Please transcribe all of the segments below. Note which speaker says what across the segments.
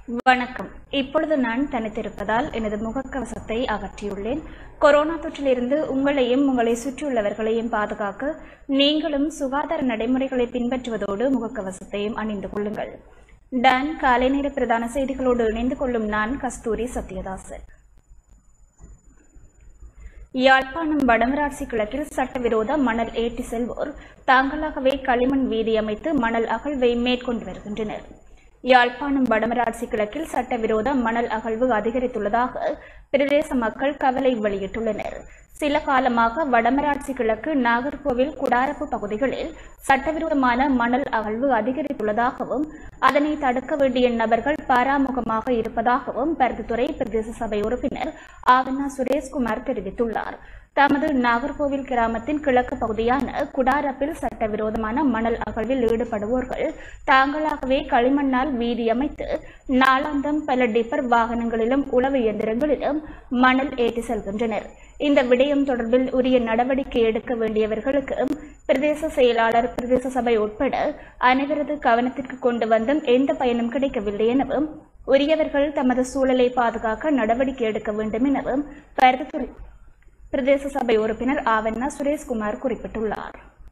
Speaker 1: வணக்கம் இப்பொழுது நான் தனித்திருப்பதால் எனது முகக்கவசத்தை அகற்றியுள்ளேன் கொரோனா தொற்றிலிருந்து உங்களையும் உங்களை சுற்றியுள்ளவர்களையும் பாதுகாக்க நீங்களும் சுகாதார நடைமுறைகளை பின்பற்றுவதோடு முகக்கவசத்தையும் அணிந்து கொள்ளுங்கள் டான் காலை நேர பிரதான செய்திகளோடு இணைந்து கொள்ளும் நான் கஸ்தூரி சத்யதாசன் யாழ்ப்பாணம் வடமராட்சி கிழக்கில் சட்டவிரோத மணல் ஏற்றி செல்வோர் தாங்களாகவே களிமண் வீதி அமைத்து மணல் அகழ்வை மேற்கொண்டு வருகின்றனர் யாழ்ப்பாணம் வடமராட்சி கிழக்கில் சட்டவிரோத மணல் அகழ்வு அதிகரித்துள்ளதாக பிரதேச மக்கள் கவலை வெளியிட்டுள்ளனர் சில காலமாக வடமராட்சி கிழக்கு நாகர்கோவில் குடாரப்பு பகுதிகளில் சட்டவிரோதமான மணல் அகழ்வு அதிகரித்துள்ளதாகவும் அதனை தடுக்க வேண்டிய நபர்கள் பாராமுகமாக இருப்பதாகவும் பருத்தித்துறை பிரதேச சபை உறுப்பினர் ஆவண்ணா சுரேஷ்குமார் தெரிவித்துள்ளார் தமது நாகர்கோவில் கிராமத்தின் கிழக்கு பகுதியான குடாரப்பில் சட்டவிரோதமான மணல் அகழ்வில் ஈடுபடுவோர்கள் தாங்களாகவே களிமண்ணால் வீதி அமைத்து நாளாந்தம் பல டிப்பர் வாகனங்களிலும் உளவு இயந்திரங்களிலும் மணல் ஏற்றி செல்கின்றனர் இந்த விடயம் தொடர்பில் உரிய நடவடிக்கை எடுக்க வேண்டியவர்களுக்கு பிரதேச செயலாளர் பிரதேச சபை உட்பட அனைவரது கவனத்திற்கு கொண்டு வந்தும் எந்த பயனும் கிடைக்கவில்லை எனவும் உரியவர்கள் தமது சூழலை பாதுகாக்க நடவடிக்கை எடுக்க வேண்டும் எனவும் பருத்தித்துறை பிரதேச சபை உறுப்பினர் ஆவண்ணா சுரேஷ்குமார் குறிப்பிட்டுள்ளார்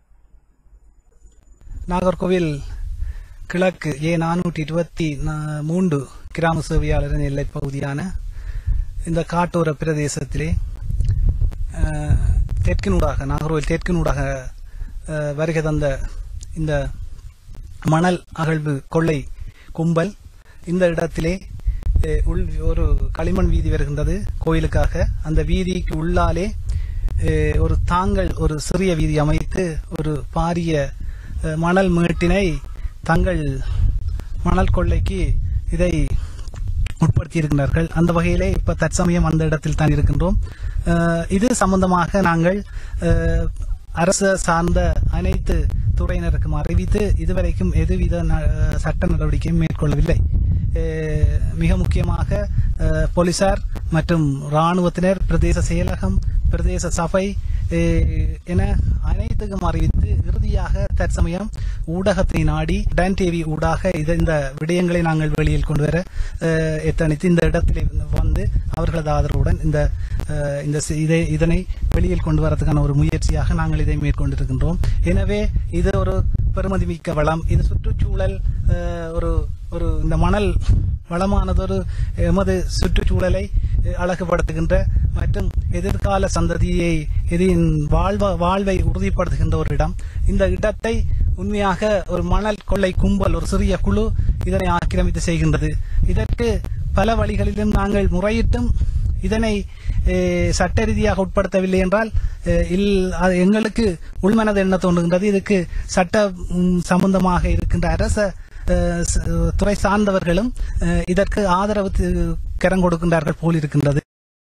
Speaker 2: நாகர்கோவில் கிழக்கு ஏ நானூற்றி இருபத்தி நா- மூன்று கிராம சேவையாளரின் எல்லைப் பகுதியான இந்த காட்டோர பிரதேசத்திலே அஹ், தெற்கினூடாக நாகர்கோவில் தெற்கினூடாக அஹ், வருகை தந்த இந்த மணல் அகழ்வு கொள்ளை கும்பல் இந்த இடத்திலே அஹ், உள் ஒரு களிமண் வீதி வருகின்றது கோயிலுக்காக அந்த வீதிக்கு உள்ளாலே அஹ், ஒரு தாங்கள் ஒரு சிறிய வீதி அமைத்து ஒரு பாரிய அஹ், மணல் மேட்டினை தங்கள் மணல் கொள்ளைக்கு இதை உட்படுத்தி இருக்கின்றார்கள் அந்த வகையிலே இப்ப தற்சமயம் அந்த இடத்தில் தான் இருக்கின்றோம் அஹ், இது சம்பந்தமாக நாங்கள் அஹ், அரசு சார்ந்த அனைத்து துறையினருக்கும் அறிவித்து இதுவரைக்கும் எதுவித ந- சட்ட நடவடிக்கையும் மேற்கொள்ளவில்லை அஹ், மிக முக்கியமாக அஹ், போலீசார் மற்றும் இராணுவத்தினர் பிரதேச செயலகம் பிரதேச சபை அஹ், என அனைத்துக்கும் அறிவித்து இறுதியாக தற்சமயம் ஊடகத்தை நாடி டன் டிவி ஊடாக இது இந்த விடயங்களை நாங்கள் வெளியில் கொண்டு வர அஹ், எத்தனித்து இந்த இடத்திலே வந்து அவர்களது ஆதரவுடன் இந்த அஹ், இந்த சி- இதை இதனை வெளியில் கொண்டு வரதுக்கான ஒரு முயற்சியாக நாங்கள் இதை மேற்கொண்டிருக்கின்றோம் எனவே இது ஒரு பெருமதிமிக்க வளம் இது சுற்றுச்சூழல் அஹ், ஒரு ஒரு இந்த மணல் வளமானதொரு எமது சுற்றுச்சூழலை அஹ், அழகுபடுத்துகின்ற மற்றும் எதிர்கால சந்ததியை இதன் வாழ்வ வாழ்வை உறுதிப்படுத்துகின்ற ஒரு இடம் இந்த இடத்தை உண்மையாக ஒரு மணல் கொள்ளை கும்பல் ஒரு சிறிய குழு இதனை ஆக்கிரமித்து செய்கின்றது இதற்கு பல வழிகளிலும் நாங்கள் முறையிட்டும் இதனை அஹ், சட்ட ரீதியாக உட்படுத்தவில்லை என்றால் அஹ், இல் அது எங்களுக்கு உள்மனது என்ன தோன்றுகின்றது இதுக்கு சட்ட ம், சம்பந்தமாக இருக்கின்ற அரச அஹ், ச- துறை சார்ந்தவர்களும் அஹ், இதற்கு ஆதரவு தி- கரம் கொடுக்கின்றார்கள் போல் இருக்கின்றது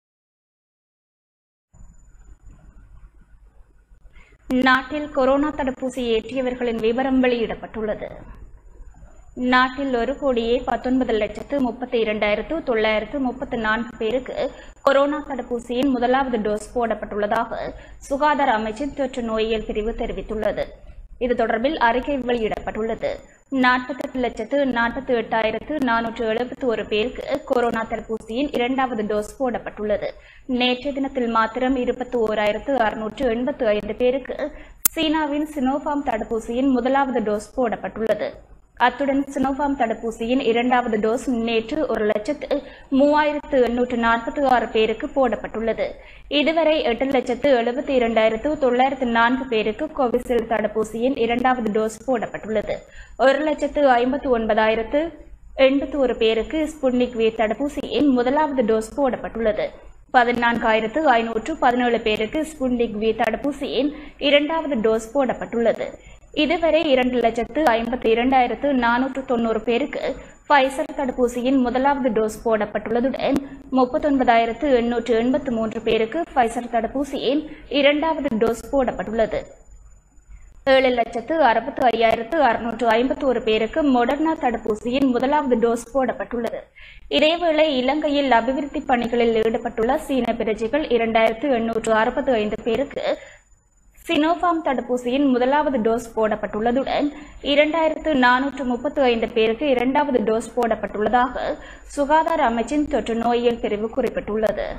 Speaker 1: நாட்டில் கொரோனா தடுப்பூசி ஏற்றியவர்களின் விவரம் வெளியிடப்பட்டுள்ளது நாட்டில் ஒரு கோடியே பத்தொன்பது லட்சத்து முப்பத்தி இரண்டாயிரத்து தொள்ளாயிரத்து முப்பத்தி நான்கு பேருக்கு கொரோனா தடுப்பூசியின் முதலாவது டோஸ் போடப்பட்டுள்ளதாக சுகாதார அமைச்சின் தொற்று நோயியல் பிரிவு தெரிவித்துள்ளது இது தொடர்பில் அறிக்கை வெளியிடப்பட்டுள்ளது நாற்பத்தெட்டு லட்சத்து நாற்பத்தி எட்டாயிரத்து நானூற்று எழுபத்தி ஒரு பேருக்கு கொரோனா தடுப்பூசியின் இரண்டாவது டோஸ் போடப்பட்டுள்ளது நேற்றைய தினத்தில் மாத்திரம் இருபத்தி ஓராயிரத்து அறுநூற்று எண்பத்து ஐந்து பேருக்கு சீனாவின் சினோஃபார்ம் தடுப்பூசியின் முதலாவது டோஸ் போடப்பட்டுள்ளது அத்துடன் சினோஃபார்ம் தடுப்பூசியின் இரண்டாவது டோஸ் நேற்று ஒரு லட்சத்து மூவாயிரத்து எண்ணூற்று நாற்பத்தி ஆறு பேருக்கு போடப்பட்டுள்ளது இதுவரை எட்டு லட்சத்து எழுபத்தி இரண்டாயிரத்து தொள்ளாயிரத்து நான்கு பேருக்கு கோவிஷீல்டு தடுப்பூசியின் இரண்டாவது டோஸ் போடப்பட்டுள்ளது ஒரு லட்சத்து ஐம்பத்து ஒன்பதாயிரத்து எண்பத்தி ஒரு பேருக்கு ஸ்புட்னிக் வி தடுப்பூசியின் முதலாவது டோஸ் போடப்பட்டுள்ளது பதினான்காயிரத்து ஐநூற்று பதினேழு பேருக்கு ஸ்புட்னிக் வி தடுப்பூசியின் இரண்டாவது டோஸ் போடப்பட்டுள்ளது இதுவரை இரண்டு லட்சத்து ஐம்பத்தி இரண்டாயிரத்து நானூற்று தொண்ணூறு பேருக்கு ஃபைசர் தடுப்பூசியின் முதலாவது டோஸ் போடப்பட்டுள்ளதுடன் முப்பத்தொன்பதாயிரத்து எண்ணூற்று எண்பத்து மூன்று பேருக்கு ஃபைசர் தடுப்பூசியின் இரண்டாவது டோஸ் போடப்பட்டுள்ளது ஏழு லட்சத்து அறுபத்து ஐயாயிரத்து அறுநூற்று ஐம்பத்தி ஒரு பேருக்கு மொடர்னா தடுப்பூசியின் முதலாவது டோஸ் போடப்பட்டுள்ளது இதேவேளை இலங்கையில் அபிவிருத்தி பணிகளில் ஈடுபட்டுள்ள சீன பிரஜைகள் இரண்டாயிரத்து எண்ணூற்று அறுபத்தி ஐந்து பேருக்கு சினோஃபார்ம் தடுப்பூசியின் முதலாவது டோஸ் போடப்பட்டுள்ளதுடன் இரண்டாயிரத்து நானூற்று முப்பத்து ஐந்து பேருக்கு இரண்டாவது டோஸ் போடப்பட்டுள்ளதாக சுகாதார அமைச்சின் தொற்று நோயியல் பிரிவு குறிப்பிட்டுள்ளது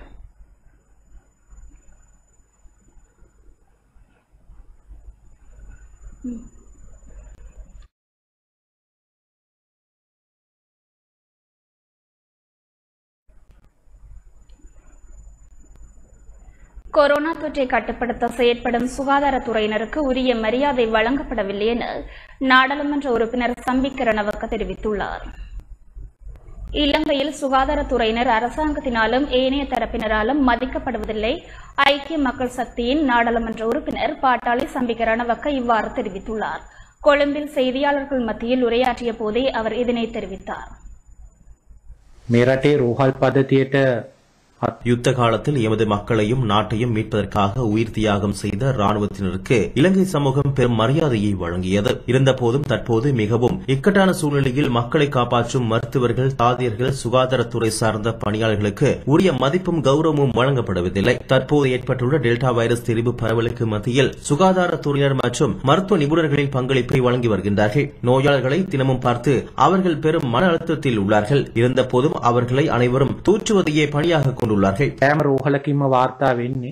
Speaker 1: கொரோனா தொற்றை கட்டுப்படுத்த செயற்படும் சுகாதாரத்துறையினருக்கு உரிய மரியாதை வழங்கப்படவில்லை என நாடாளுமன்ற உறுப்பினர் சம்பிக் ரணவக்க தெரிவித்துள்ளார் இலங்கையில் சுகாதாரத்துறையினர் அரசாங்கத்தினாலும் ஏனைய தரப்பினராலும் மதிக்கப்படுவதில்லை ஐக்கிய மக்கள் சக்தியின் நாடாளுமன்ற உறுப்பினர் பாட்டாளி சம்பிக் ரணவக்க இவ்வாறு தெரிவித்துள்ளார் கொழும்பில் செய்தியாளர்கள் மத்தியில் உரையாற்றிய போதே அவர் இதனை தெரிவித்தார்
Speaker 3: මේ රටේ රෝහල් පද්ධතියට
Speaker 4: யுத்த காலத்தில் எமது மக்களையும் நாட்டையும் மீட்பதற்காக உயிர் தியாகம் செய்த ராணுவத்தினருக்கு இலங்கை சமூகம் பெரும் மரியாதையை வழங்கியது இருந்தபோதும் தற்போது மிகவும் இக்கட்டான சூழ்நிலையில் மக்களை காப்பாற்றும் மருத்துவர்கள் தாதியர்கள் சுகாதாரத்துறை சார்ந்த பணியாளர்களுக்கு உரிய மதிப்பும் கௌரவமும் வழங்கப்படுவதில்லை தற்போது ஏற்பட்டுள்ள டெல்டா வைரஸ் திரிவு பரவலுக்கு மத்தியில் சுகாதாரத்துறையினர் மற்றும் மருத்துவ நிபுணர்களின் பங்களிப்பை வழங்கி வருகின்றார்கள் நோயாளர்களை தினமும் பார்த்து அவர்கள் பெரும் மன அழுத்தத்தில் உள்ளார்கள் இருந்தபோதும் அவர்களை அனைவரும் தூற்றுவதையே பணியாக கொண்டுள்ளார்கள்
Speaker 3: ෑම රෝහලකින්ම වාර්තා වෙන්නේ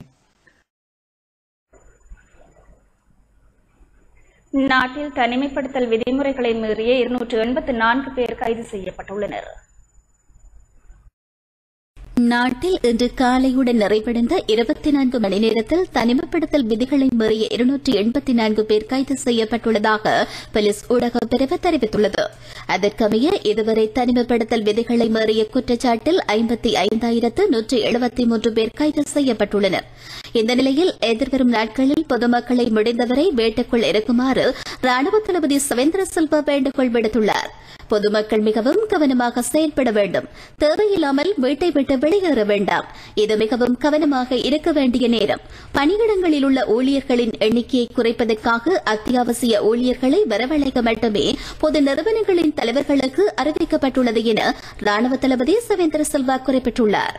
Speaker 1: நாட்டில் தனிமைப்படுத்தல் விதிமுறைகளை மீறிய இருநூற்று எண்பத்து நான்கு பேர் கைது செய்யப்பட்டுள்ளனர்
Speaker 5: நாட்டில் இன்று காலையுடன் நிறைவடைந்த இருபத்தி நான்கு மணி நேரத்தில் தனிமைப்படுத்தல் விதிகளை மீறிய இருநூற்றி எண்பத்தி நான்கு பேர் கைது செய்யப்பட்டுள்ளதாக போலீஸ் ஊடக பிரிவு தெரிவித்துள்ளது அதற்கமைய இதுவரை தனிமைப்படுத்தல் விதிகளை மீறிய குற்றச்சாட்டில் ஐம்பத்தி ஐந்தாயிரத்து நூற்றி எழுபத்தி மூன்று பேர் கைது செய்யப்பட்டுள்ளனர் இந்த நிலையில் எதிர்வரும் நாட்களில் பொதுமக்களை முடிந்தவரை வீட்டுக்குள் இருக்குமாறு ராணுவ தளபதி சவேந்திர சில்வா வேண்டுகோள் விடுத்துள்ளார் பொதுமக்கள் மிகவும் கவனமாக செயல்பட வேண்டும் தேவையில்லாமல் வீட்டை விட்டு வெளியேற வேண்டாம் இது மிகவும் கவனமாக இருக்க வேண்டிய நேரம் பணியிடங்களில் உள்ள ஊழியர்களின் எண்ணிக்கையை குறைப்பதற்காக அத்தியாவசிய ஊழியர்களை வரவழைக்க மட்டுமே பொது நிறுவனங்களின் தலைவர்களுக்கு அறிவிக்கப்பட்டுள்ளது என ராணுவ தளபதி சவேந்திர சில்வா குறிப்பிட்டுள்ளார்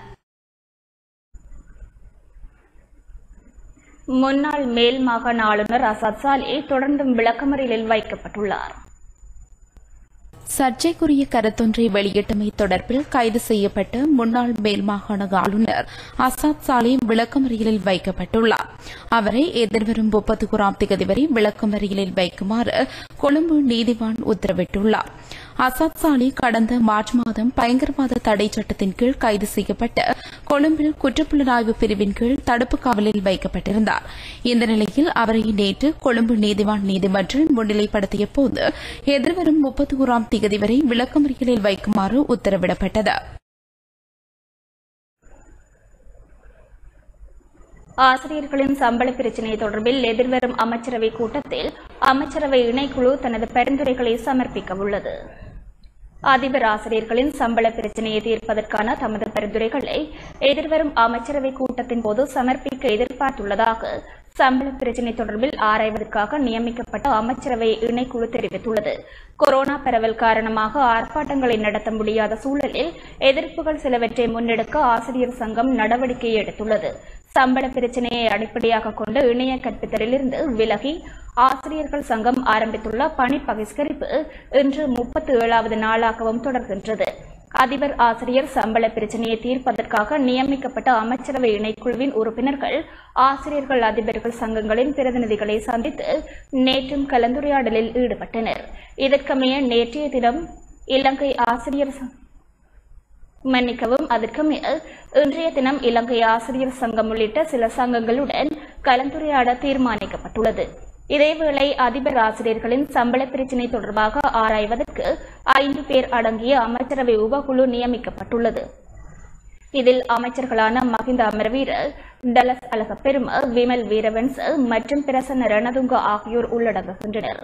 Speaker 1: முன்னாள் மேல் மாகாண ஆளுநர் அசாத் சாலே தொடர்ந்தும் விளக்கமறியலில் வைக்கப்பட்டுள்ளார்
Speaker 6: சர்ச்சைக்குரிய கருத்தொன்றை வெளியிட்டமை தொடர்பில் கைது செய்யப்பட்ட முன்னாள் மேல் மாகாண ஆளுநர் அசாத் சாலே விளக்கமறியலில் வைக்கப்பட்டுள்ளார் அவரை எதிர்வரும் முப்பத்தி ஓராம் தேதி வரை விளக்கமறியலில் வைக்குமாறு கொழும்பு நீதிவான் உத்தரவிட்டுள்ளார் அசாத் சாலே கடந்த மார்ச் மாதம் பயங்கரவாத தடை சட்டத்தின் கீழ் கைது செய்யப்பட்டு கொழும்பில் குற்றப்புலனாய்வு பிரிவின் கீழ் தடுப்பு காவலில் வைக்கப்பட்டிருந்தார் இந்த நிலையில் அவரை நேற்று கொழும்பு நீதிவான் நீதிமன்றில் முன்னிலைப்படுத்திய போது எதிர்வரும் முப்பத்தி ஓராம் தேதி வரை விளக்கமறியலில் வைக்குமாறு உத்தரவிடப்பட்டது
Speaker 1: ஆசிரியர்களின் சம்பள பிரச்சினை தொடர்பில் எதிர்வரும் அமைச்சரவை கூட்டத்தில் அமைச்சரவை இணைக்குழு தனது பரிந்துரைகளை சமர்ப்பிக்க உள்ளது அதிபர் ஆசிரியர்களின் சம்பள பிரச்சினையை தீர்ப்பதற்கான தமது பரிந்துரைகளை எதிர்வரும் அமைச்சரவை கூட்டத்தின் போது சமர்ப்பிக்க எதிர்பார்த்துள்ளதாக சம்பள பிரச்சினை தொடர்பில் ஆராய்வதற்காக நியமிக்கப்பட்ட அமைச்சரவை இணைக்குழு தெரிவித்துள்ளது கொரோனா பரவல் காரணமாக ஆர்ப்பாட்டங்களை நடத்த முடியாத சூழலில் எதிர்ப்புகள் சிலவற்றை முன்னெடுக்க ஆசிரியர் சங்கம் நடவடிக்கை எடுத்துள்ளது சம்பள பிரச்சினையை அடிப்படையாக கொண்டு இணைய கற்பித்தலிலிருந்து விலகி ஆசிரியர்கள் சங்கம் ஆரம்பித்துள்ள பணி பகிஷ்கரிப்பு இன்று முப்பத்தி ஏழாவது நாளாகவும் தொடர்கின்றது அதிபர் ஆசிரியர் சம்பள பிரச்சினையை தீர்ப்பதற்காக நியமிக்கப்பட்ட அமைச்சரவை இணைக்குழுவின் உறுப்பினர்கள் ஆசிரியர்கள் அதிபர்கள் சங்கங்களின் பிரதிநிதிகளை சந்தித்து நேற்றும் கலந்துரையாடலில் ஈடுபட்டனர் இதற்கமைய நேற்றைய தினம் இலங்கை ஆசிரியர் ச- மன்னிக்கவும் அதற்கு மேல் இன்றைய தினம் இலங்கை ஆசிரியர் சங்கம் உள்ளிட்ட சில சங்கங்களுடன் கலந்துரையாட தீர்மானிக்கப்பட்டுள்ளது இதேவேளை அதிபர் ஆசிரியர்களின் சம்பள பிரச்சினை தொடர்பாக ஆராய்வதற்கு ஐந்து பேர் அடங்கிய அமைச்சரவை உபகுழு நியமிக்கப்பட்டுள்ளது இதில் அமைச்சர்களான மஹிந்த அமரவீர டலஸ் அழகப்பெரும விமல் வீரவன்ச மற்றும் பிரசன்ன ரணதுங்க ஆகியோர் உள்ளடங்குகின்றனர்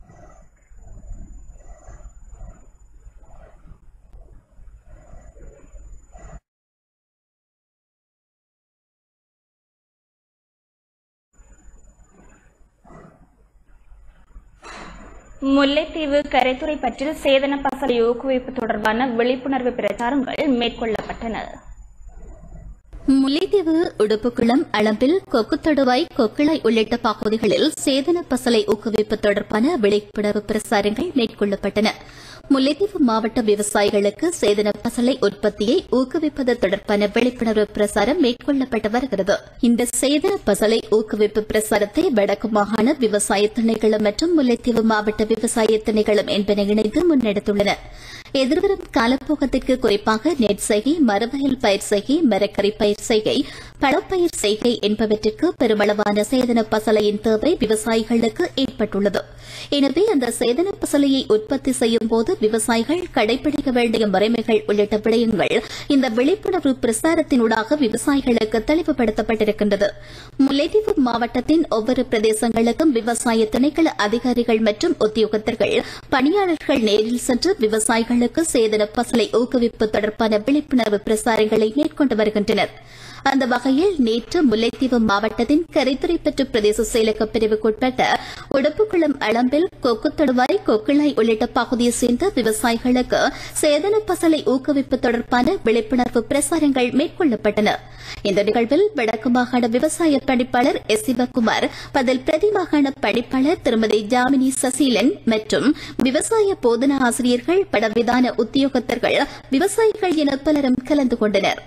Speaker 1: முல்லைத்தீவு கரைத்துறை பற்றில் சேதன பசலை ஊக்குவிப்பு தொடர்பான விழிப்புணர்வு பிரச்சாரங்கள் மேற்கொள்ளப்பட்டன
Speaker 5: முல்லைத்தீவு உடுப்புக்குளம் அளம்பில் கொக்குத்தொடுவாய் கொக்கிளாய் உள்ளிட்ட பகுதிகளில் சேதன பசலை ஊக்குவிப்பு தொடர்பான விழிப்புணர்வு பிரசாரங்கள் மேற்கொள்ளப்பட்டன முல்லைத்தீவு மாவட்ட விவசாயிகளுக்கு சேதன பசலை உற்பத்தியை ஊக்குவிப்பது தொடர்பான விழிப்புணர்வு பிரசாரம் மேற்கொள்ளப்பட்டு வருகிறது இந்த சேதன பசலை ஊக்குவிப்பு பிரசாரத்தை வடக்கு மாகாண விவசாய திணைக்களம் மற்றும் முல்லைத்தீவு மாவட்ட விவசாய திணைக்களம் என்பன இணைந்து முன்னெடுத்துள்ளன எதிர்வரும் காலப்போக்கத்திற்கு குறிப்பாக நெற் செய்கை மரவயல் பயிர் செய்கை மரக்கறி பயிர் செய்கை பழப்பயிர் செய்கை என்பவற்றிற்கு பெருமளவான சேதன பசலையின் தேவை விவசாயிகளுக்கு ஏற்பட்டுள்ளது எனவே அந்த சேதன பசலையை உற்பத்தி செய்யும் போது விவசாயிகள் கடைபிடிக்க வேண்டிய முறைமைகள் உள்ளிட்ட விடயங்கள் இந்த விழிப்புணர்வு பிரசாரத்தினூடாக விவசாயிகளுக்கு தெளிவுபடுத்தப்பட்டிருக்கின்றது முல்லைத்தீவு மாவட்டத்தின் ஒவ்வொரு பிரதேசங்களுக்கும் விவசாய திணைக்கள அதிகாரிகள் மற்றும் உத்தியோகத்தர்கள் பணியாளர்கள் நேரில் சென்று விவசாயிகளுக்கு சேதன பசலை ஊக்குவிப்பு தொடர்பான விழிப்புணர்வு பிரசாரங்களை மேற்கொண்டு வருகின்றனர் அந்த வகையில் நேற்று முல்லைத்தீவு மாவட்டத்தின் கரைத்துறைப்பற்று பிரதேச செயலக பிரிவுக்குட்பட்ட உடப்புக்குளம் அளம்பில் கொக்குத்தொடுவாய் கொக்கிளாய் உள்ளிட்ட பகுதியைச் சேர்ந்த விவசாயிகளுக்கு சேதன பசலை ஊக்குவிப்பு தொடர்பான விழிப்புணர்வு பிரசாரங்கள் மேற்கொள்ளப்பட்டன இந்த நிகழ்வில் வடக்கு மாகாண விவசாய பணிப்பாளர் எஸ் சிவக்குமார் பதில் பிரதி மாகாண பணிப்பாளர் திருமதி ஜாமினி சசீலன் மற்றும் விவசாய போதனா ஆசிரியர்கள் படவிதான உத்தியோகத்தர்கள் விவசாயிகள் என பலரும் கலந்து கொண்டனர்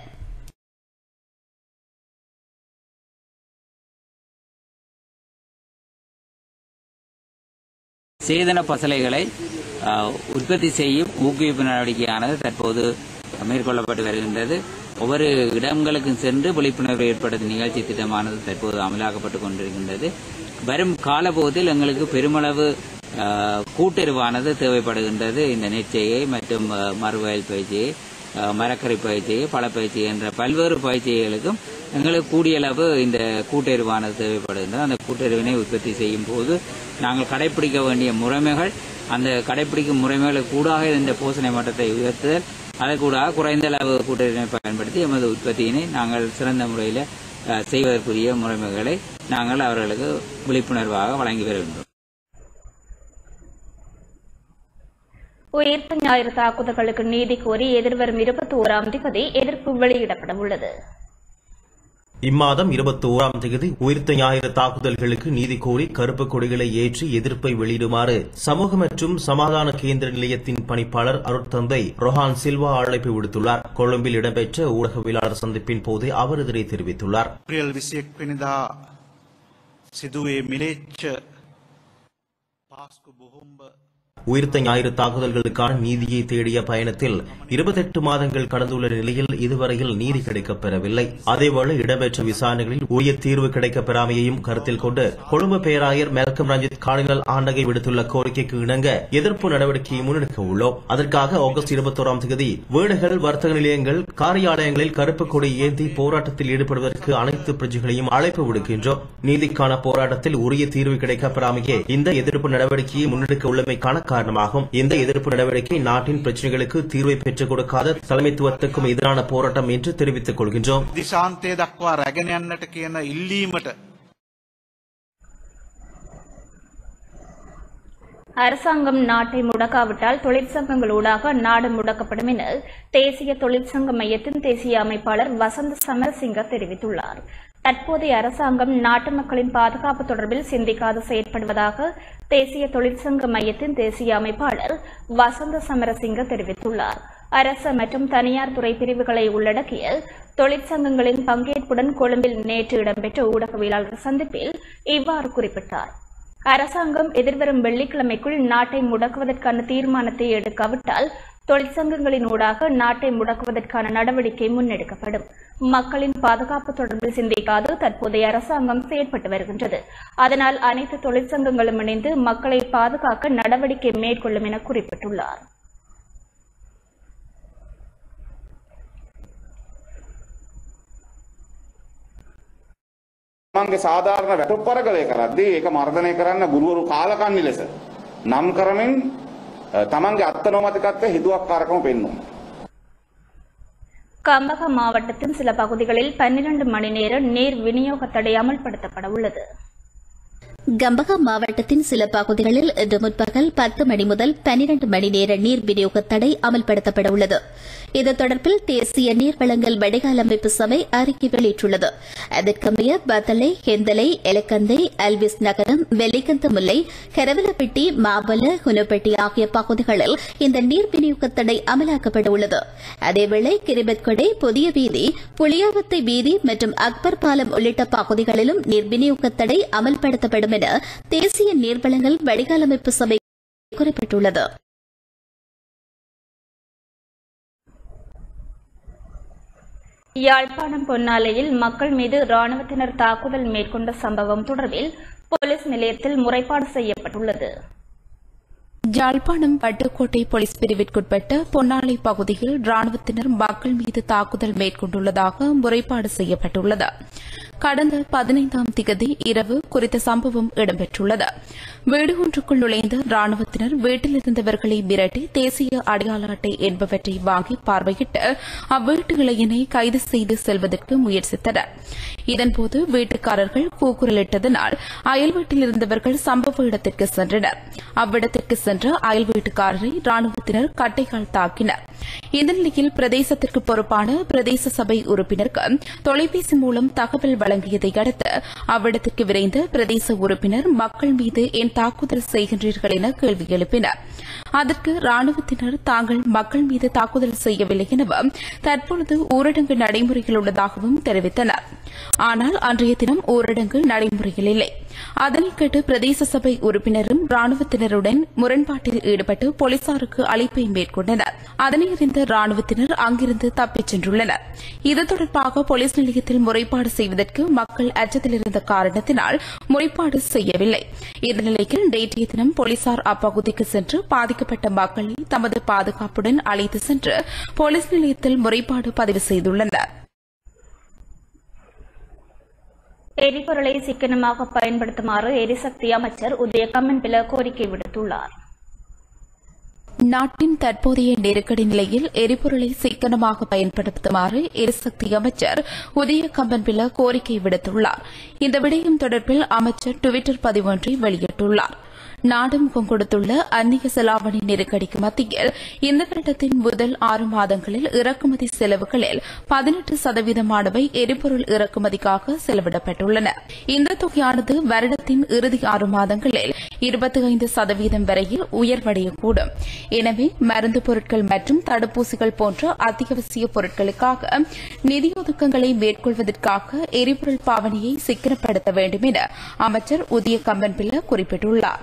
Speaker 7: சேதன பசலைகளை அஹ், உற்பத்தி செய்யும் ஊக்குவிப்பு நடவடிக்கையானது தற்போது மேற்கொள்ளப்பட்டு வருகின்றது ஒவ்வொரு இடங்களுக்கும் சென்று விழிப்புணர்வு ஏற்படுத்தும் நிகழ்ச்சி திட்டமானது தற்போது அமலாக்கப்பட்டுக் கொண்டிருக்கின்றது வரும் காலப்போதில் எங்களுக்கு பெருமளவு அஹ், கூட்டுறவானது தேவைப்படுகின்றது இந்த நெற்செய்கை மற்றும் அஹ், மறுவயல் பயிற்சியை அஹ், மரக்கறி பயிற்சியை பழப்பயிற்சி என்ற பல்வேறு பயிற்சிகளுக்கும் எங்களுக்கு கூடிய அளவு இந்த கூட்டுறவானது தேவைப்படுகின்றது அந்த கூட்டுறவினை உற்பத்தி செய்யும் போது நாங்கள் கடைபிடிக்க வேண்டிய முறைமைகள் அந்த கடைபிடிக்கும் முறைமைகளுக்கு கூடாக இந்த பூசணை மட்டத்தை உயர்த்துதல் அதற்கூடாக குறைந்த அளவு கூட்டுறவினை பயன்படுத்தி எமது உற்பத்தியினை நாங்கள் சிறந்த முறையில் அஹ், செய்வதற்குரிய முறைமைகளை நாங்கள் அவர்களுக்கு விழிப்புணர்வாக வழங்கி வருகின்றோம்
Speaker 1: உயிர்த்த ஞாயிறு தாக்குதல்களுக்கு நீதி கோரி எதிர்வரும் இருபத்தி ஓராம் தேதி எதிர்ப்பு வெளியிடப்பட உள்ளது
Speaker 4: இம்மாதம் இருபத்தி ஓராம் தேதி உயிர்த்த ஞாயிறு தாக்குதல்களுக்கு நீதி கோரி கருப்பு கொடிகளை ஏற்றி எதிர்ப்பை வெளியிடுமாறு சமூக மற்றும் சமாதான கேந்திர நிலையத்தின் பணிப்பாளர் அருட்தந்தை ரொஹான் சில்வா அழைப்பு விடுத்துள்ளார் கொழும்பில் இடம்பெற்ற ஊடகவியலாளர் சந்திப்பின் போது அவர் இதனை தெரிவித்துள்ளார்
Speaker 8: ප්‍රියල් විසියෙක් වෙනදා සිදුවේ මිලේච්ච පාස්කු බොහොම්බ
Speaker 4: உயிர்த்த ஞாயிறு தாக்குதல்களுக்கான நீதியை தேடிய பயணத்தில் இருபத்தெட்டு மாதங்கள் கடந்துள்ள நிலையில் இதுவரையில் நீதி கிடைக்கப் பெறவில்லை அதேவேளை இடம்பெற்ற விசாரணைகளில் உரிய தீர்வு கிடைக்கப் பெறாமையையும் கருத்தில் கொண்டு கொழும்பு பேராயர் மெல்கம் ரஞ்சித் கார்டினல் ஆண்டகை விடுத்துள்ள கோரிக்கைக்கு இணங்க எதிர்ப்பு நடவடிக்கையை முன்னெடுக்க உள்ளோம் அதற்காக ஆகஸ்ட் இருபத்தோராம் தேதி வீடுகள் வர்த்தக நிலையங்கள் காரியாலயங்களில் கருப்பு கொடி ஏந்தி போராட்டத்தில் ஈடுபடுவதற்கு அனைத்து பிரஜைகளையும் அழைப்பு விடுக்கின்றோம் நீதிக்கான போராட்டத்தில் உரிய தீர்வு கிடைக்கப் பெறாமையே இந்த எதிர்ப்பு நடவடிக்கையை முன்னெடுக்க உள்ளமைக்கான காரணமாகும் இந்த எதிர்ப்பு நடவடிக்கை நாட்டின் பிரச்சனைகளுக்கு தீர்வை பெற்றுக் கொடுக்காத தலைமைத்துவத்துக்கும் எதிரான போராட்டம் என்று தெரிவித்துக் கொள்கின்றோம்
Speaker 8: දිශාන්තය දක්වා රැගෙන යන්නට කියන ඉල්ලීමට
Speaker 1: அரசாங்கம் நாட்டை முடக்காவிட்டால் தொழிற்சங்கங்களூடாக நாடு முடக்கப்படும் என தேசிய தொழிற்சங்க மையத்தின் தேசிய அமைப்பாளர் வசந்த் சமரசிங்க தெரிவித்துள்ளார் தற்போதைய அரசாங்கம் நாட்டு மக்களின் பாதுகாப்பு தொடர்பில் சிந்திக்காது செயற்படுவதாக தேசிய தொழிற்சங்க மையத்தின் தேசிய அமைப்பாளர் வசந்த சமரசிங்க தெரிவித்துள்ளார் அரசு மற்றும் தனியார் துறை பிரிவுகளை உள்ளடக்கிய தொழிற்சங்கங்களின் பங்கேற்புடன் கொழும்பில் நேற்று இடம்பெற்ற ஊடகவியலாளர் சந்திப்பில் இவ்வாறு குறிப்பிட்டார் அரசாங்கம் எதிர்வரும் வெள்ளிக்கிழமைக்குள் நாட்டை முடக்குவதற்கான தீர்மானத்தை எடுக்காவிட்டால் தொழிற்சங்கங்களின் ஊடாக நாட்டை முடக்குவதற்கான நடவடிக்கை முன்னெடுக்கப்படும் மக்களின் பாதுகாப்பு தொடர்பில் சிந்திக்காது தற்போதைய அரசாங்கம் செயற்பட்டு வருகின்றது அதனால் அனைத்து தொழிற்சங்கங்களும் இணைந்து மக்களை பாதுகாக்க நடவடிக்கை மேற்கொள்ளும் என குறிப்பிட்டுள்ளார்
Speaker 9: තමන්ගේ සාධාරණ වැටුප් පරගලය කරද්දී ඒක මර්ධනය කරන්න ගුරුවරු කාලකන්නි ලෙස නම් කරමින් අ, තමන්ගේ අත්තනෝමතිකත්වය හිතුවක්කාරකම පෙන්වුම්.
Speaker 1: கம்பகம் மாவட்டத்தின் சில பகுதிகளில் பன்னிரண்டு மணி நேர நீர் விநியோக தடை அமல்படுத்தப்பட உள்ளது
Speaker 5: கம்பகா மாவட்டத்தின் சில பகுதிகளில் இன்று முற்பகல் பத்து மணி முதல் பனிரண்டு மணி நேர நீர் விநியோக தடை அமல்படுத்தப்பட உள்ளது இது தொடர்பில் தேசிய நீர் வழங்கல் வடிகால் அமைப்பு சபை அறிக்கை வெளியிட்டுள்ளது அதற்கமைய பத்தலை கெந்தலை எலக்கந்தை அல்விஸ் நகரம் வெள்ளிக்கந்த முல்லை கரவலப்பட்டி மாபல குனப்பட்டி ஆகிய பகுதிகளில் இந்த நீர் விநியோக தடை அமலாக்கப்பட உள்ளது அதேவேளை கிரிபத்கொடை புதிய வீதி புளியாவத்தை வீதி மற்றும் அக்பர் பாலம் உள்ளிட்ட பகுதிகளிலும் நீர் விநியோக தடை அமல்படுத்தப்படும் என தேசிய நீர்வளங்கள் வடிகால் அமைப்பு சபை குறிப்பிட்டுள்ளது
Speaker 1: யாழ்ப்பாணம் பொன்னாலையில் மக்கள் மீது ராணுவத்தினர் தாக்குதல் மேற்கொண்ட சம்பவம் தொடர்பில் போலீஸ் நிலையத்தில் முறைப்பாடு செய்யப்பட்டுள்ளது
Speaker 6: யாழ்ப்பாணம் வட்டுக்கோட்டை போலீஸ் பிரிவிற்குட்பட்ட பொன்னாலை பகுதியில் ராணுவத்தினர் மக்கள் மீது தாக்குதல் மேற்கொண்டுள்ளதாக முறைப்பாடு செய்யப்பட்டுள்ளது கடந்த பதினைந்தாம் திகதி இரவு குறித்த சம்பவம் இடம்பெற்றுள்ளது வீடு ஒன்றுக்குள் நுழைந்த ராணுவத்தினர் வீட்டில் இருந்தவர்களை மிரட்டி தேசிய அடையாள அட்டை என்பவற்றை வாங்கி பார்வையிட்டு அவ்வீட்டு இளைஞனை கைது செய்து செல்வதற்கு முயற்சித்தனர் இதன்போது வீட்டுக்காரர்கள் கூக்குரலிட்டதனால் அயல் வீட்டில் இருந்தவர்கள் சம்பவ இடத்திற்கு சென்றனர் அவ்விடத்திற்கு சென்ற அயல் வீட்டுக்காரரை ராணுவத்தினர் கட்டைகால் தாக்கினர் இந்த நிலையில் பிரதேசத்திற்கு பொறுப்பான பிரதேச சபை உறுப்பினருக்கு தொலைபேசி மூலம் தகவல் வழங்கியதை அடுத்து அவ்விடத்திற்கு விரைந்த பிரதேச உறுப்பினர் மக்கள் மீது ஏன் தாக்குதல் செய்கின்றீர்கள் என கேள்வி எழுப்பினர் அதற்கு ராணுவத்தினர் தாங்கள் மக்கள் மீது தாக்குதல் செய்யவில்லை எனவும் தற்பொழுது ஊரடங்கு நடைமுறையில் உள்ளதாகவும் தெரிவித்தனர் ஆனால் அன்றைய தினம் ஊரடங்கு நடைமுறையில் இல்லை அதனை கேட்டு பிரதேச சபை உறுப்பினரும் ராணுவத்தினருடன் முரண்பாட்டில் ஈடுபட்டு போலீசாருக்கு அழைப்பை மேற்கொண்டனர் அதனை அறிந்த ராணுவத்தினர் அங்கிருந்து தப்பிச் சென்றுள்ளனர் இது தொடர்பாக போலீஸ் நிலையத்தில் முறைப்பாடு செய்வதற்கு மக்கள் அச்சத்தில் இருந்த காரணத்தினால் முறைப்பாடு செய்யவில்லை இந்த நிலையில் நேற்றைய தினம் போலீசார் அப்பகுதிக்கு சென்று பாதிக்கப்பட்ட மக்களை தமது பாதுகாப்புடன் அழைத்து சென்று போலீஸ் நிலையத்தில் முறைப்பாடு பதிவு செய்துள்ளனர்
Speaker 1: எரிபொருளை சிக்கனமாக பயன்படுத்துமாறு எரிசக்தி அமைச்சர் உதயகம்மன் பில கோரிக்கை விடுத்துள்ளார்
Speaker 6: நாட்டின் தற்போதைய நெருக்கடி நிலையில் எரிபொருளை சிக்கனமாக பயன்படுத்துமாறு எரிசக்தி அமைச்சர் உதய கம்பன்பில கோரிக்கை விடுத்துள்ளார் இந்த விடயம் தொடர்பில் அமைச்சர் டுவிட்டர் பதிவொன்றை வெளியிட்டுள்ளார் நாடு முகம் கொடுத்துள்ள அந்நிய செலாவணி நெருக்கடிக்கு மத்தியில் இந்த வருடத்தின் முதல் ஆறு மாதங்களில் இறக்குமதி செலவுகளில் பதினெட்டு சதவீதமானவை எரிபொருள் இறக்குமதிக்காக செலவிடப்பட்டுள்ளன இந்த தொகையானது வருடத்தின் இறுதி ஆறு மாதங்களில் இருபத்தி ஐந்து சதவீதம் வரையில் உயர்வடையக்கூடும் எனவே மருந்து பொருட்கள் மற்றும் தடுப்பூசிகள் போன்ற அத்தியாவசிய பொருட்களுக்காக நிதி ஒதுக்கங்களை மேற்கொள்வதற்காக எரிபொருள் பாவனையை சிக்கனப்படுத்த வேண்டும் என அமைச்சர் உதய கம்பன்பில குறிப்பிட்டுள்ளார்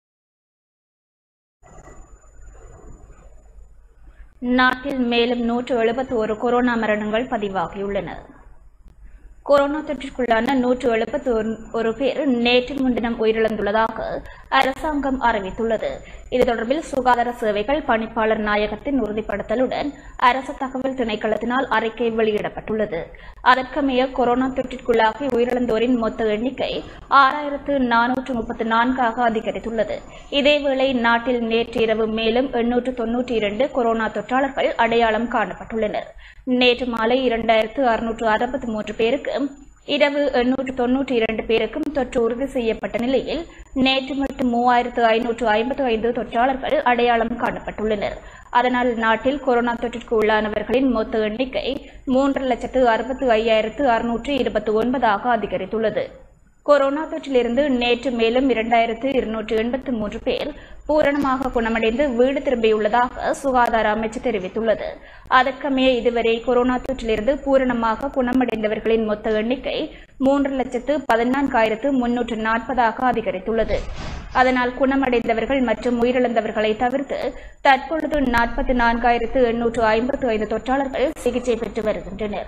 Speaker 1: நாட்டில் மேலும் நூற்று எழுபத்தி ஒரு கொரோனா மரணங்கள் பதிவாகியுள்ளன கொரோனா தொற்றிற்குள்ளான நூற்று எழுபத்தி ஒரு பேர் நேற்று முன்தினம் உயிரிழந்துள்ளதாக அரசாங்கம் அறிவித்துள்ளது இது தொடர்பில் சுகாதார சேவைகள் பணிப்பாளர் நாயகத்தின் உறுதிப்படுத்தலுடன் அரசு தகவல் திணைக்களத்தினால் அறிக்கை வெளியிடப்பட்டுள்ளது அதற்கமைய கொரோனா தொற்றிற்குள்ளாகி உயிரிழந்தோரின் மொத்த எண்ணிக்கை ஆறாயிரத்து நானூற்று முப்பத்தி நான்காக அதிகரித்துள்ளது இதேவேளை நாட்டில் நேற்று இரவு மேலும் எண்ணூற்று தொன்னூற்றி இரண்டு கொரோனா தொற்றாளர்கள் அடையாளம் காணப்பட்டுள்ளனர் நேற்று மாலை இரண்டாயிரத்து அறுநூற்று அறுபத்தி மூன்று பேருக்கு இரவு எண்ணூற்று தொன்னூற்றி இரண்டு பேருக்கும் தொற்று உறுதி செய்யப்பட்ட நிலையில் நேற்று மட்டும் மூவாயிரத்து ஐநூற்று ஐம்பத்து ஐந்து தொற்றாளர்கள் அடையாளம் காணப்பட்டுள்ளனர் அதனால் நாட்டில் கொரோனா தொற்றிற்கு உள்ளானவர்களின் மொத்த எண்ணிக்கை மூன்று லட்சத்து அறுபத்து ஐயாயிரத்து அறுநூற்று இருபத்தி ஒன்பதாக அதிகரித்துள்ளது கொரோனா தொற்றிலிருந்து நேற்று மேலும் இரண்டாயிரத்து இருநூற்று எண்பத்து மூன்று பேர் பூரணமாக குணமடைந்து வீடு திரும்பியுள்ளதாக சுகாதார அமைச்சு தெரிவித்துள்ளது அதற்கமைய இதுவரை கொரோனா தொற்றிலிருந்து பூரணமாக குணமடைந்தவர்களின் மொத்த எண்ணிக்கை மூன்று லட்சத்து பதினான்காயிரத்து முன்னூற்று நாற்பதாக அதிகரித்துள்ளது அதனால் குணமடைந்தவர்கள் மற்றும் உயிரிழந்தவர்களை தவிர்த்து தற்பொழுது நாற்பத்தி நான்காயிரத்து எண்ணூற்று ஐம்பத்து ஐந்து தொற்றாளர்கள் சிகிச்சை பெற்று வருகின்றனர்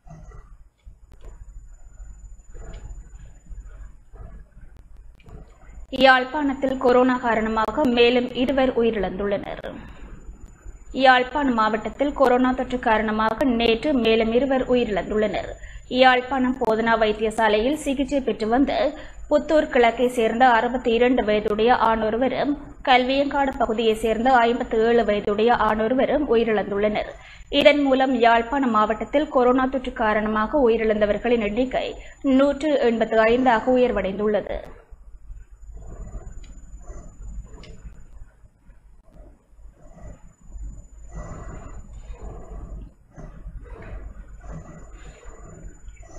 Speaker 1: யாழ்ப்பாணத்தில் கொரோனா காரணமாக மேலும் இருவர் உயிரிழந்துள்ளனர் யாழ்ப்பாணம் மாவட்டத்தில் கொரோனா தொற்று காரணமாக நேற்று மேலும் இருவர் உயிரிழந்துள்ளனர் யாழ்ப்பாணம் போதனா வைத்தியசாலையில் சிகிச்சை பெற்று வந்த புத்தூர் கிழக்கை சேர்ந்த அறுபத்தி இரண்டு வயதுடைய ஆணொருவரும் கல்வியங்காடு பகுதியைச் சேர்ந்த ஐம்பத்தி ஏழு வயதுடைய ஆணொருவரும் உயிரிழந்துள்ளனர் இதன் மூலம் யாழ்ப்பாணம் மாவட்டத்தில் கொரோனா தொற்று காரணமாக உயிரிழந்தவர்களின் எண்ணிக்கை நூற்று எண்பத்து ஐந்தாக உயர்வடைந்துள்ளது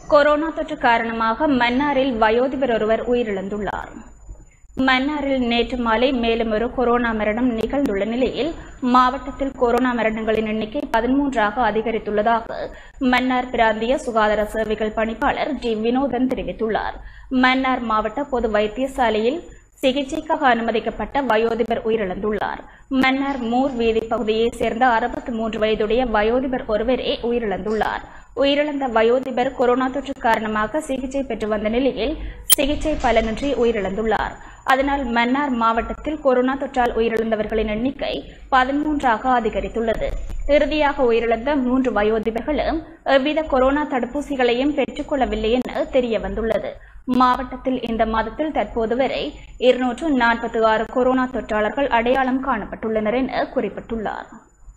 Speaker 1: கொரோனா தொற்று காரணமாக மன்னாரில் வயோதிபர் ஒருவர் உயிரிழந்துள்ளார் மன்னாரில் நேற்று மாலை மேலும் ஒரு கொரோனா மரணம் நிகழ்ந்துள்ள நிலையில் மாவட்டத்தில் கொரோனா மரணங்களின் எண்ணிக்கை பதிமூன்றாக அதிகரித்துள்ளதாக மன்னார் பிராந்திய சுகாதார சேவைகள் பணிப்பாளர் ஜி வினோதன் தெரிவித்துள்ளார் மன்னார் மாவட்ட பொது வைத்தியசாலையில் சிகிச்சைக்காக அனுமதிக்கப்பட்ட வயோதிபர் உயிரிழந்துள்ளார் மன்னார் மூர் வீதி பகுதியைச் சேர்ந்த அறுபத்தி மூன்று வயதுடைய வயோதிபர் ஒருவரே உயிரிழந்துள்ளார் உயிரிழந்த வயோதிபர் கொரோனா தொற்று காரணமாக சிகிச்சை பெற்று வந்த நிலையில் சிகிச்சை பலனின்றி உயிரிழந்துள்ளார் அதனால் மன்னார் மாவட்டத்தில் கொரோனா தொற்றால் உயிரிழந்தவர்களின் எண்ணிக்கை பதிமூன்றாக அதிகரித்துள்ளது இறுதியாக உயிரிழந்த மூன்று வயோதிபர்களும் எவ்வித கொரோனா தடுப்பூசிகளையும் பெற்றுக்கொள்ளவில்லை என தெரிய வந்துள்ளது மாவட்டத்தில் இந்த மாதத்தில் தற்போது வரை இருநூற்று நாற்பத்தி ஆறு கொரோனா தொற்றாளர்கள் அடையாளம் காணப்பட்டுள்ளனர் என குறிப்பிட்டுள்ளார்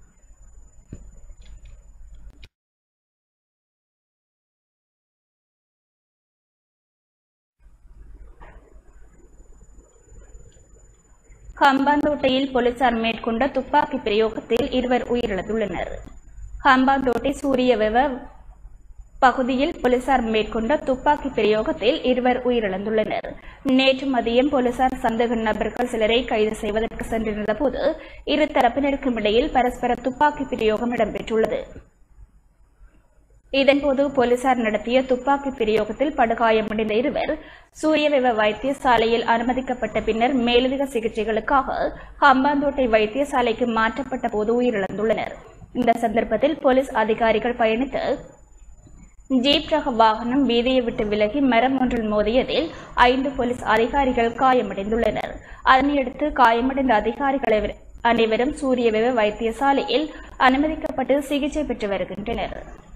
Speaker 1: ஹம்பாந்தோட்டையில் போலீசார் மேற்கொண்ட துப்பாக்கி பிரயோகத்தில் இருவர் உயிரிழந்துள்ளனர் ஹம்பாந்தோட்டை சூரியவெவ பகுதியில் போலீசார் மேற்கொண்ட துப்பாக்கி பிரயோகத்தில் இருவர் உயிரிழந்துள்ளனர் நேற்று மதியம் போலீசார் சந்தேக நபர்கள் சிலரை கைது செய்வதற்கு சென்றிருந்த போது இரு தரப்பினருக்கும் இடையில் பரஸ்பர துப்பாக்கி பிரயோகம் இடம்பெற்றுள்ளது இதன்போது போலீசார் நடத்திய துப்பாக்கி பிரயோகத்தில் படுகாயமடைந்த இருவர் சூரியவிவ வைத்தியசாலையில் அனுமதிக்கப்பட்ட பின்னர் மேலதிக சிகிச்சைகளுக்காக ஹம்பாந்தோட்டை வைத்தியசாலைக்கு மாற்றப்பட்ட போது உயிரிழந்துள்ளனர் இந்த சந்தர்ப்பத்தில் போலீஸ் அதிகாரிகள் பயணித்து ஜீப் ரக வாகனம் வீதியை விட்டு விலகி மரம் ஒன்றில் மோதியதில் ஐந்து போலீஸ் அதிகாரிகள் காயமடைந்துள்ளனர் அதனையடுத்து காயமடைந்த அதிகாரிகள் அனைவரும் சூரியவிவ வைத்தியசாலையில் அனுமதிக்கப்பட்டு சிகிச்சை பெற்று வருகின்றனர்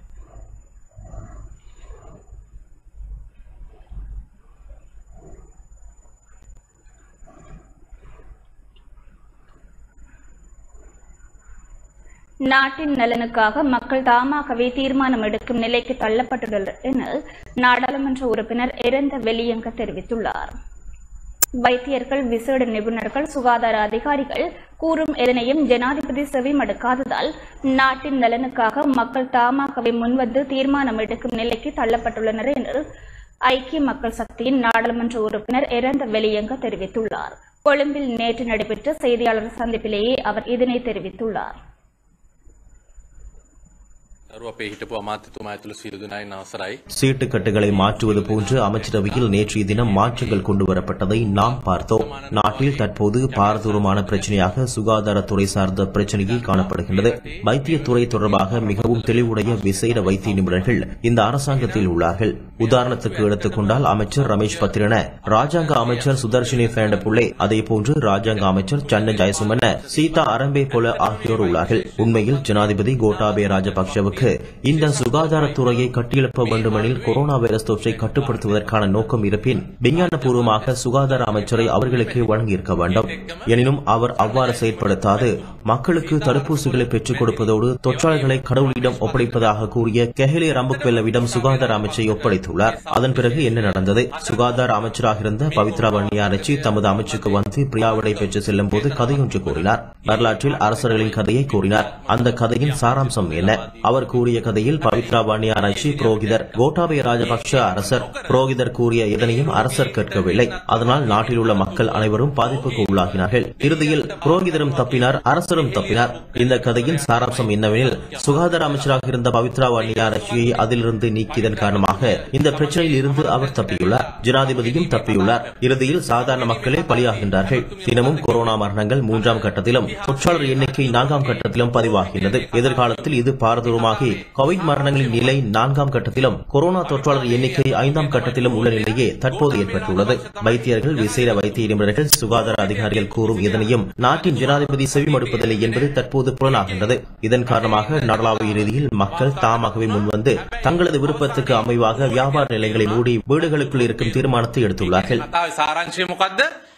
Speaker 1: நாட்டின் நலனுக்காக மக்கள் தாமாகவே தீர்மானம் எடுக்கும் நிலைக்கு தள்ளப்பட்டுள்ளனர் என நாடாளுமன்ற உறுப்பினர் எரந்த வெளியங்க தெரிவித்துள்ளார் வைத்தியர்கள் விசேட நிபுணர்கள் சுகாதார அதிகாரிகள் கூறும் எதனையும் ஜனாதிபதி செவிமடுக்காததால் நாட்டின் நலனுக்காக மக்கள் தாமாகவே முன்வந்து தீர்மானம் எடுக்கும் நிலைக்கு தள்ளப்பட்டுள்ளனர் என்று ஐக்கிய மக்கள் சக்தியின் நாடாளுமன்ற உறுப்பினர் எரந்த வெளியங்க தெரிவித்துள்ளார் கொழும்பில் நேற்று நடைபெற்ற செய்தியாளர் சந்திப்பிலேயே அவர் இதனை தெரிவித்துள்ளார்
Speaker 10: දරුව අපේ හිටපු අමාත්‍යතුමා ඇතුළු සියලු දෙනායින් අවසරයි.
Speaker 4: சீட்டுக்கட்டுகளை மாற்றுவது போன்று அமைச்சரவையில் நேற்றைய தினம் மாற்றங்கள் கொண்டு வரப்பட்டதை நாம் பார்த்தோம் நாட்டில் தற்போது பாரதூரமான பிரச்சனையாக சுகாதாரத்துறை சார்ந்த பிரச்சனையே காணப்படுகின்றது வைத்தியத்துறை தொடர்பாக மிகவும் தெளிவுடைய விசேட வைத்திய நிபுணர்கள் இந்த அரசாங்கத்தில் உள்ளார்கள் உதாரணத்துக்கு எடுத்துக்கொண்டால் அமைச்சர் ரமேஷ் பத்திரன ராஜாங்க அமைச்சர் சுதர்ஷினி பேண்டபுள்ளே அதே போன்று ராஜாங்க அமைச்சர் சன்ன ஜெயசுமன சீதா அரம்பே போல ஆகியோர் உள்ளார்கள் உண்மையில் ஜனாதிபதி கோட்டாபே ராஜபக்சவுக்கு இந்த சுகாதாரத்துறையை கட்டியெழுப்ப வேண்டுமெனில் கொரோனா வைரஸ் தொற்றை கட்டுப்படுத்துவதற்கான நோக்கம் இருப்பின் விஞ்ஞானபூர்வமாக சுகாதார அமைச்சரை அவர்களுக்கு வழங்கியிருக்க வேண்டும் எனினும் அவர் அவ்வாறு செயற்படுத்தாது மக்களுக்கு தடுப்பூசிகளை பெற்றுக் கொடுப்பதோடு தொற்றாளர்களை கடவுளிடம் ஒப்படைப்பதாக கூறிய கெஹலே ரம்புக்வெல்லவிடம் சுகாதார அமைச்சை ஒப்படைத்துள்ளார் அதன் பிறகு என்ன நடந்தது சுகாதார அமைச்சராக இருந்த பவித்ரா வன்னியாரச்சி தமது அமைச்சுக்கு வந்து பிரியாவிடை பெற்று செல்லும் போது கதையொன்று கூறினார் வரலாற்றில் அரசர்களின் கதையை கூறினார் அந்த கதையின் சாராம்சம் என்ன அவர் கூறிய கதையில் பவித்ரா வன்னியாராய்ச்சி புரோகிதர் கோட்டாபய ராஜபக்ஷ அரசர் புரோகிதர் கூறிய எதனையும் அரசர் கேட்கவில்லை அதனால் நாட்டில் உள்ள மக்கள் அனைவரும் பாதிப்புக்கு உள்ளாகினார்கள் இறுதியில் புரோகிதரும் தப்பினார் அரசரும் தப்பினார் இந்த கதையின் சாராம்சம் என்னவெனில் சுகாதார அமைச்சராக இருந்த பவித்ரா வன்னியாராய்ச்சியை அதிலிருந்து நீக்கியதன் காரணமாக இந்த பிரச்சனையில் இருந்து அவர் தப்பியுள்ளார் ஜனாதிபதியும் தப்பியுள்ளார் இறுதியில் சாதாரண மக்களே பலியாகின்றார்கள் தினமும் கொரோனா மரணங்கள் மூன்றாம் கட்டத்திலும் தொற்றாளர் எண்ணிக்கை நான்காம் கட்டத்திலும் பதிவாகின்றது எதிர்காலத்தில் இது பாரதூரமாகி கோவிட் மரணங்களின் நிலை நான்காம் கட்டத்திலும் கொரோனா தொற்றாளர் எண்ணிக்கை ஐந்தாம் கட்டத்திலும் உள்ள நிலையே தற்போது ஏற்பட்டுள்ளது வைத்தியர்கள் விசேட வைத்திய நிபுணர்கள் சுகாதார அதிகாரிகள் கூறும் இதனையும் நாட்டின் ஜனாதிபதி செவிமடுப்பதில்லை என்பது தற்போது புலனாகின்றது இதன் காரணமாக நாடளாவிய ரீதியில் மக்கள் தாமாகவே முன்வந்து தங்களது விருப்பத்துக்கு அமைவாக வியாபார நிலையங்களை மூடி வீடுகளுக்குள் இருக்கும் தீர்மானத்தை எடுத்துள்ளார்கள்
Speaker 10: කතාවේ සාරංශය මොකක්ද?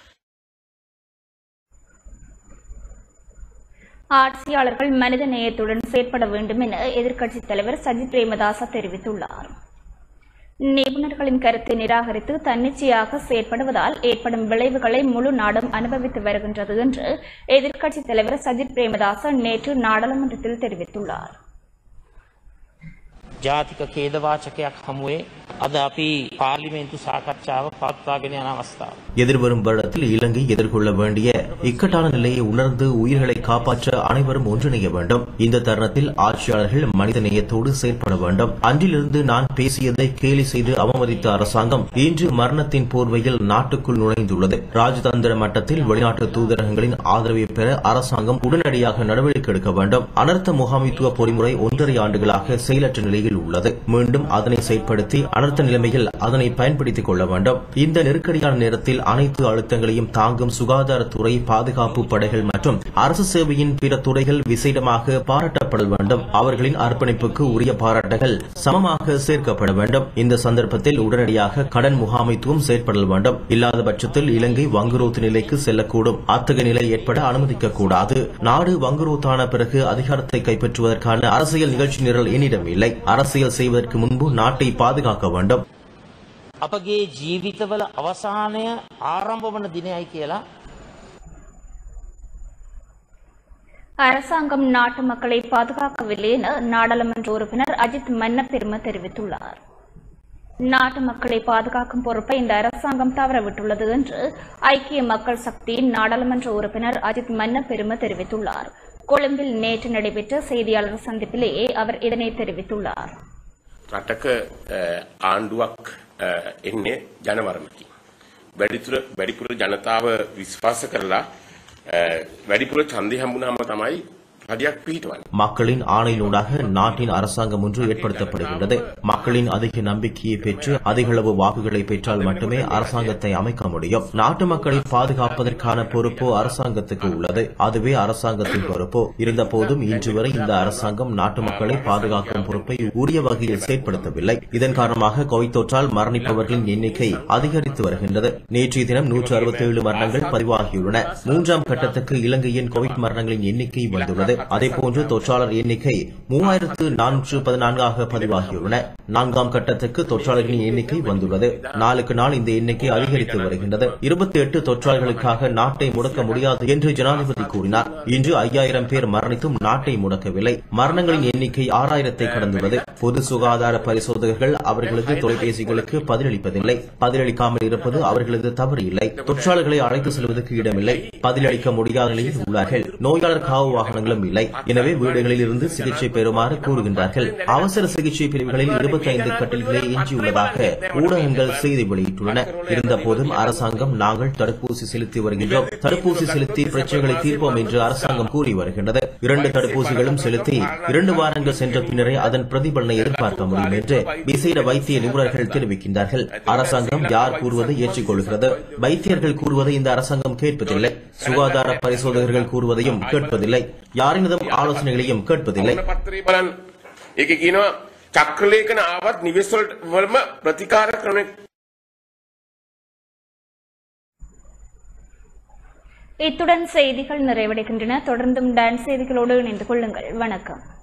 Speaker 1: ஆட்சியாளர்கள் மனித நேயத்துடன் செயற்பட வேண்டும் என எதிர்க்கட்சித் தலைவர் சஜித் பிரேமதாச தெரிவித்துள்ளார் நிபுணர்களின் கருத்தை நிராகரித்து தன்னிச்சையாக செயற்படுவதால் ஏற்படும் விளைவுகளை முழு நாடும் அனுபவித்து வருகின்றது என்று எதிர்க்கட்சித் தலைவர் சஜித் பிரேமதாச நேற்று நாடாளுமன்றத்தில் தெரிவித்துள்ளார்
Speaker 11: ජාතික කේදවාචකයක් හමුවේ අද අපි පාර්ලිමේන්තු සාකච්ඡාව පවත්වාගෙන යන අවස්ථාව.
Speaker 4: எதிர்வரும் வருடத்தில் இலங்கை எதிர்கொள்ள வேண்டிய இக்கட்டான நிலையை உணர்ந்து உயிர்களை காப்பாற்ற அனைவரும் ஒன்றிணைய வேண்டும் இந்த தருணத்தில் ஆட்சியாளர்கள் மனித நேயத்தோடு செயல்பட வேண்டும் அன்றிலிருந்து நான் பேசியதை கேலி செய்து அவமதித்த அரசாங்கம் இன்று மரணத்தின் போர்வையில் நாட்டுக்குள் நுழைந்துள்ளது ராஜதந்திர மட்டத்தில் வெளிநாட்டு தூதரகங்களின் ஆதரவை பெற அரசாங்கம் உடனடியாக நடவடிக்கை எடுக்க வேண்டும் அனர்த்த முகாமைத்துவ பொறிமுறை ஒன்றரை ஆண்டுகளாக செயலற்ற நிலையில் உள்ளது மீண்டும் அதனை செயற்படுத்தி அனர்த்த நிலைமையில் அதனை பயன்படுத்திக் கொள்ள வேண்டும் இந்த நெருக்கடியான நேரத்தில் அனைத்து அழுத்தங்களையும் தாங்கும் சுகாதாரத்துறை பாதுகாப்பு படைகள் மற்றும் அரசு சேவையின் பிற துறைகள் விசேடமாக பாராட்டப்பட வேண்டும் அவர்களின் அர்ப்பணிப்புக்கு உரிய பாராட்டுகள் சமமாக சேர்க்கப்பட வேண்டும் இந்த சந்தர்ப்பத்தில் உடனடியாக கடன் முகாமைத்துவம் செயற்பட வேண்டும் இல்லாத பட்சத்தில் இலங்கை வங்குரோத்து நிலைக்கு செல்லக்கூடும் அத்தகைய நிலை ஏற்பட அனுமதிக்க கூடாது நாடு வங்குரோத்தான பிறகு அதிகாரத்தை கைப்பற்றுவதற்கான அரசியல் நிகழ்ச்சி நிரல் என்னிடம் இல்லை அரசியல் செய்வதற்கு முன்பு நாட்டை பாதுகாக்க வேண்டும்
Speaker 11: අපගේ ජීවිතවල අවසානය ආරම්භ වන දිනයයි කියලා
Speaker 1: அரசாங்கம் நாட்டு மக்களை பாதுகாக்கவில்லை என நாடாளுமன்ற உறுப்பினர் அஜித் மன்ன பெரும தெரிவித்துள்ளார் நாட்டு மக்களை பாதுகாக்கும் பொறுப்பை இந்த அரசாங்கம் தவறவிட்டுள்ளது என்று ஐக்கிய மக்கள் சக்தியின் நாடாளுமன்ற உறுப்பினர் அஜித் மன்ன பெரும தெரிவித்துள்ளார் கொழும்பில் நேற்று நடைபெற்ற செய்தியாளர் சந்திப்பிலேயே அவர் இதனை தெரிவித்துள்ளார்
Speaker 12: රටක අ, ආණ්ඩුවක් අ, එන්නේ ජනවරමකි. වැඩිතුර වැඩිපුර ජනතාව විශ්වාස කරලා අ, වැඩිපුර ඡන්දය හම්බුනාම තමයි රජයක් පිහිටවන්නේ.
Speaker 4: மக்களின் ஆணையினூடாக நாட்டின் அரசாங்கம் ஒன்று ஏற்படுத்தப்படுகின்றது மக்களின் அதிக நம்பிக்கையை பெற்று அதிக அளவு வாக்குகளை பெற்றால் மட்டுமே அரசாங்கத்தை அமைக்க முடியும் நாட்டு மக்களை பாதுகாப்பதற்கான பொறுப்பு அரசாங்கத்துக்கு உள்ளது அதுவே அரசாங்கத்தின் பொறுப்பு இருந்த போதும் இன்று வரை இந்த அரசாங்கம் நாட்டு மக்களை பாதுகாக்கும் பொறுப்பை உரிய வகையில் செயற்படுத்தவில்லை இதன் காரணமாக கோவிட் தொற்றால் மரணிப்பவர்களின் எண்ணிக்கை அதிகரித்து வருகின்றது நேற்றைய தினம் நூற்று அறுபத்தி ஏழு மரணங்கள் பதிவாகியுள்ளன மூன்றாம் கட்டத்துக்கு இலங்கையின் கோவிட் மரணங்களின் எண்ணிக்கை வந்துள்ளது அதேபோன்று தொற்றாளர் எண்ணிக்கை மூவாயிரத்து நானூற்று பதினான்காக பதிவாகியுள்ளன நான்காம் கட்டத்துக்கு தொற்றாளர்களின் எண்ணிக்கை வந்துள்ளது நாளுக்கு நாள் இந்த எண்ணிக்கை அதிகரித்து வருகின்றது இருபத்தி எட்டு தொற்றாளர்களுக்காக நாட்டை முடக்க முடியாது என்று ஜனாதிபதி கூறினார் இன்று ஐயாயிரம் பேர் மரணித்தும் நாட்டை முடக்கவில்லை மரணங்களின் எண்ணிக்கை ஆறாயிரத்தை கடந்துள்ளது பொது சுகாதார பரிசோதகர்கள் அவர்களது தொலைபேசிகளுக்கு பதிலளிப்பதில்லை பதிலளிக்காமல் இருப்பது அவர்களது தவறு இல்லை தொற்றாளர்களை அழைத்து செல்வதற்கு இடமில்லை பதிலளிக்க முடியாத நிலையில் உள்ளார்கள் நோயாளர் காவு வாகனங்களும் இல்லை எனவே வீடுகளில் இருந்து சிகிச்சை பெறுமாறு கூறுகின்றார்கள் அவசர சிகிச்சை பிரிவுகளில் இருபத்தி ஐந்து கட்டில்களே எஞ்சியுள்ளதாக ஊடகங்கள் செய்தி வெளியிட்டுள்ளன இருந்தபோதும் அரசாங்கம் நாங்கள் தடுப்பூசி செலுத்தி வருகின்றோம் தடுப்பூசி செலுத்தி பிரச்சனைகளை தீர்ப்போம் என்று அரசாங்கம் கூறி வருகின்றது இரண்டு தடுப்பூசிகளும் செலுத்தி இரண்டு வாரங்கள் சென்ற பின்னரே அதன் பிரதிபலனை எதிர்பார்க்க முடியும் என்று விசேட வைத்திய நிபுணர்கள் தெரிவிக்கின்றார்கள் அரசாங்கம் யார் கூறுவதை ஏற்றுக்கொள்கிறது வைத்தியர்கள் கூறுவதை இந்த அரசாங்கம் கேட்பதில்லை சுகாதார பரிசோதகர்கள் கூறுவதையும் கேட்பதில்லை யாரினதும் ஆலோசனைகளையும் கேட்பதில்லை
Speaker 12: පත්තරේ බලන්න. ඒක කියනවා චක්‍රලේඛන ආවත් නිවෙස් වලට වලම ප්‍රතිකාර ක්‍රම
Speaker 1: இத்துடன் செய்திகள் நிறைவடைகின்றன தொடர்ந்தும் டான்ஸ் செய்திகளோடு இணைந்து கொள்ளுங்கள் வணக்கம்